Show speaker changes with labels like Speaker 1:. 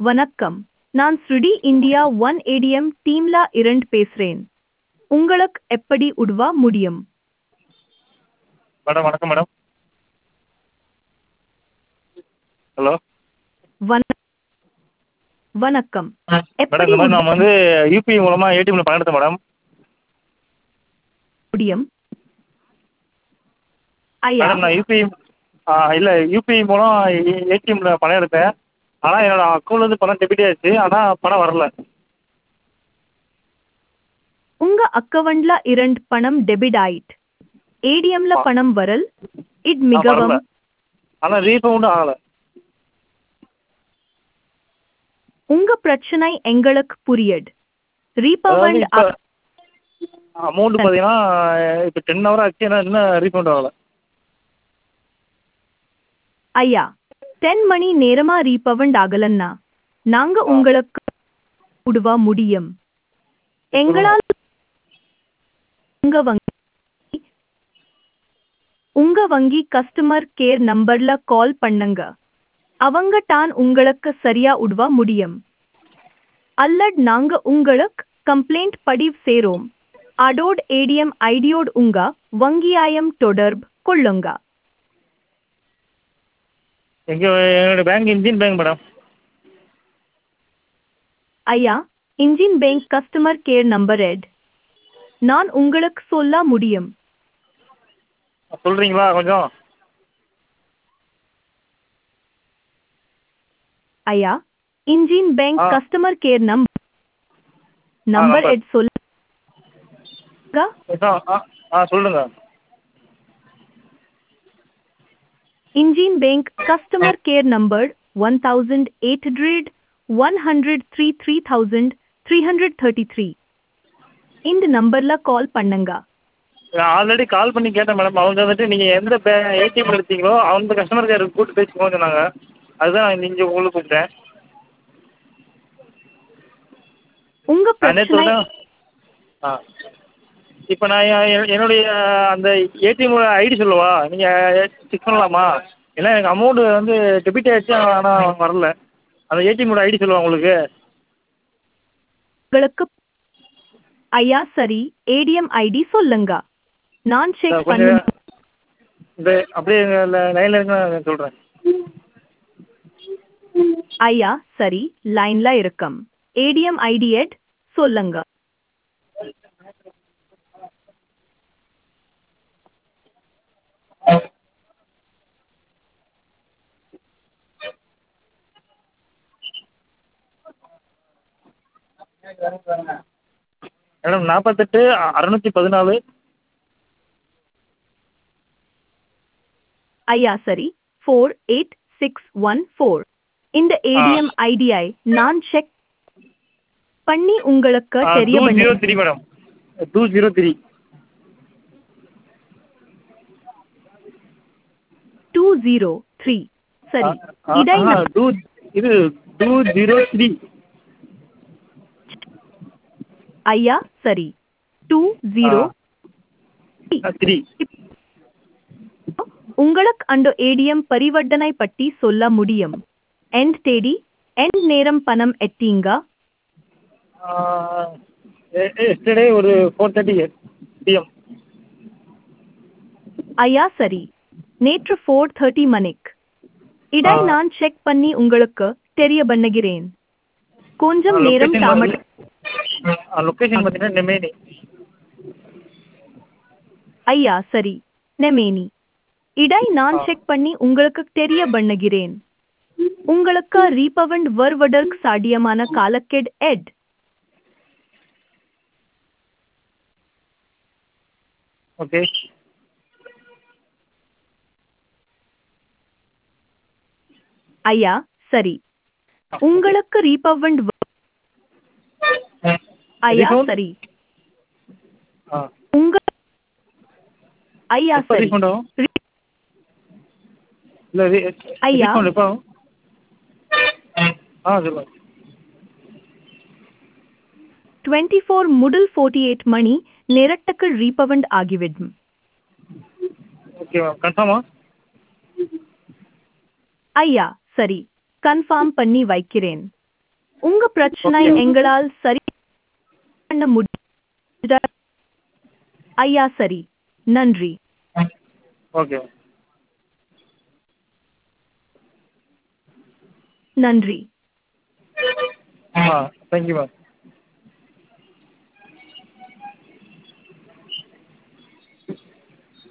Speaker 1: வணக்கம் நான் ஸ்ருடி இந்தியா ஒன் ஏடிஎம் டீம்ல இரண்டு பேசுறேன் உங்களுக்கு எப்படி உதவ முடியும்
Speaker 2: மேடம் வணக்கம் மேடம் ஹலோ
Speaker 1: வண- வணக்கம்
Speaker 2: மேடம்
Speaker 1: எப்படி
Speaker 2: இந்த மாதிரி
Speaker 1: உதவ
Speaker 2: நான் வந்து யூபிஐ மூலமாக ஏடிஎம்ல பணம் எடுத்தேன் மேடம்
Speaker 1: முடியும் ஐயா
Speaker 2: மேடம் நான் யூபிஐ இல்லை யூபிஐ மூலம் ஏடிஎம்ல பணம் எடுத்தேன் ஆனால் என்னோட அக்கௌண்ட்லேருந்து பணம் டெபிட் ஆயிடுச்சு ஆனால் பணம் வரல
Speaker 1: உங்க அக்கவுண்ட்ல இரண்டு பணம் டெபிட் ஆயிட் ஏடிஎம்ல பணம் வரல் இட்
Speaker 2: ஆ,
Speaker 1: மிகவும்
Speaker 2: வரல ஆனால் ரீஃபவுண்டும் ஆகலை
Speaker 1: உங்க பிரச்சனை எங்களுக்கு புரியட்
Speaker 2: அதாவது
Speaker 1: ரீபவண்ட்
Speaker 2: இப்போ அமௌண்ட் பார்த்தீங்கன்னா இப்போ டென் ஹவர் ஆச்சு ஏன்னா இன்னும் ரீஃபண்ட் ஆகலை
Speaker 1: ஐயா டென் மணி நேரமா ரீபவண்ட் ஆகலன்னா நாங்க உங்களுக்கு உதவ முடியும் எங்களால் உங்க வங்கி உங்க வங்கி கஸ்டமர் கேர் நம்பர்ல கால் பண்ணுங்க அவங்க தான் உங்களுக்கு சரியா உதவ முடியும் அல்லட் நாங்க உங்களுக்கு கம்ப்ளைண்ட் பதிவு சேரோம் அதோட் ஏடிஎம் ஐடியோட் உங்க வங்கியாயம் தொடர்பு கொள்ளுங்க
Speaker 2: எங்கள் என்னோட பேங்க் இந்தியன் பேங்க் மேடம்
Speaker 1: ஐயா Indian bank customer care number எட் நான் உங்களுக்கு சொல்ல முடியும்
Speaker 2: சொல்கிறீங்களா கொஞ்சம்
Speaker 1: ஐயா இன்ஜின் பேங்க்
Speaker 2: ஆ.
Speaker 1: Customer care number number
Speaker 2: number.
Speaker 1: எட் சொல்லுங்க
Speaker 2: ஆ ஆ ஆ சொல்லுங்க
Speaker 1: Indian bank customer care number one thousand eight hundred one hundred three three thousand three hundred thirty three இந்த நம்பர்ல கால் பண்ணுங்க
Speaker 2: நான் ஆல்ரெடி கால் பண்ணி கேட்டேன் மேடம் அவங்க வந்துட்டு நீங்கள் எந்த பே ஏடிஎம் எடுத்தீங்களோ அந்த கஸ்டமர் கேருக்கு கூப்பிட்டு பேசிக்கோங்க சொன்னாங்க அதுதான் நான் இங்கே உங்களுக்கு கூப்பிட்டேன்
Speaker 1: உங்க
Speaker 2: நான் நேற்று
Speaker 1: பிரச்சனை
Speaker 2: தான் ஆ இப்போ நான் எ- எ- என்னுடைய அந்த ஏடிஎம்மோட ஐடி சொல்லவா நீங்கள் செக் பண்ணலாமா ஏன்னா எனக்கு அமௌண்ட்டு வந்து டெபிட் ஆகிடுச்சு ஆனால் வரல அந்த ஏடிஎம்மோட ஐடி சொல்லவா உங்களுக்கு
Speaker 1: உங்களுக்கு ஐயா சரி ஏடிஎம் ஐடி சொல்லுங்க நான் செக்
Speaker 2: கொஞ்சம்
Speaker 1: பண்ணு
Speaker 2: இந்த அப்படியே லைனில் இருங்க நான் சொல்கிறேன்
Speaker 1: ஐயா சரி லைன்ல இருக்கும் ஏடிஎம் ஐடி எட் சொல்லுங்க
Speaker 2: மேடம் நாற்பத்தெட்டு அறநூற்றி பதினாலு
Speaker 1: ஐயா சரி four eight six one four இந்த ஏடிஎம் ஐடியை நான் செக் பண்ணி உங்களுக்கு தெரிய
Speaker 2: டூ ஜீரோ
Speaker 1: பண்ணி
Speaker 2: three madam two zero three
Speaker 1: two zero three சரி இடை நம்-
Speaker 2: டூ இது டூ ஜீரோ த்ரீ
Speaker 1: ஐயா சரி டூ ஜீரோ
Speaker 2: த்ரீ
Speaker 1: உங்களுக்கு அந்த ஏடிஎம் பரிவர்த்தனை பற்றி சொல்ல முடியும் எண்ட் தேதி எண்ட் நேரம் பணம் எட்டீங்க
Speaker 2: எஸ்டர்டே ஒரு ஃபோர் தேர்ட்டி பிஎம்
Speaker 1: ஐயா சரி நேற்று ஃபோர் தேர்ட்டி மணிக்கு இடை
Speaker 2: ஆ.
Speaker 1: நான் செக் பண்ணி உங்களுக்கு தெரிய பண்ணுகிறேன் கொஞ்சம் நேரம் தாமத
Speaker 2: லொக்கேஷன் பார்த்தீங்கன்னா நெமேனி
Speaker 1: ஐயா சரி நெமேனி இடை நான்
Speaker 2: ஆ.
Speaker 1: செக் பண்ணி உங்களுக்கு தெரிய பண்ணுகிறேன் உங்களுக்கு ரீபவண்ட் வருவதற்கு சாத்தியமான காலக்கெட் எட்
Speaker 2: ஓகே
Speaker 1: ஐயா சரி உங்களுக்கு ரீபவண்ட் ஐயா
Speaker 2: Refund?
Speaker 1: சரி
Speaker 2: ஆ
Speaker 1: உங்க ஐயா
Speaker 2: எப்போ
Speaker 1: சரி
Speaker 2: ரீஃபண்ட் ஆகும்
Speaker 1: Re-
Speaker 2: இல்லை
Speaker 1: ஐயா.
Speaker 2: ரீஃபண்ட் எப்போ ஆகும் ஆ சொல்லுங்கள்
Speaker 1: டுவெண்ட்டி ஃபோர் முதல் ஃபோர்ட்டி எயிட் மணி நேரத்துக்கு ரீபவண்ட் ஆகிவிடும்
Speaker 2: ஓகே மேம் கன்ஃபார்மா
Speaker 1: ஐயா சரி கன்ஃபார்ம் பண்ணி வைக்கிறேன் உங்க பிரச்சனை
Speaker 2: Okay.
Speaker 1: எங்களால் சரி பண்ண முடிஞ்சா ஐயா சரி நன்றி
Speaker 2: ஓகே
Speaker 1: நன்றி
Speaker 2: ஆ தேங்க்யூ மேம்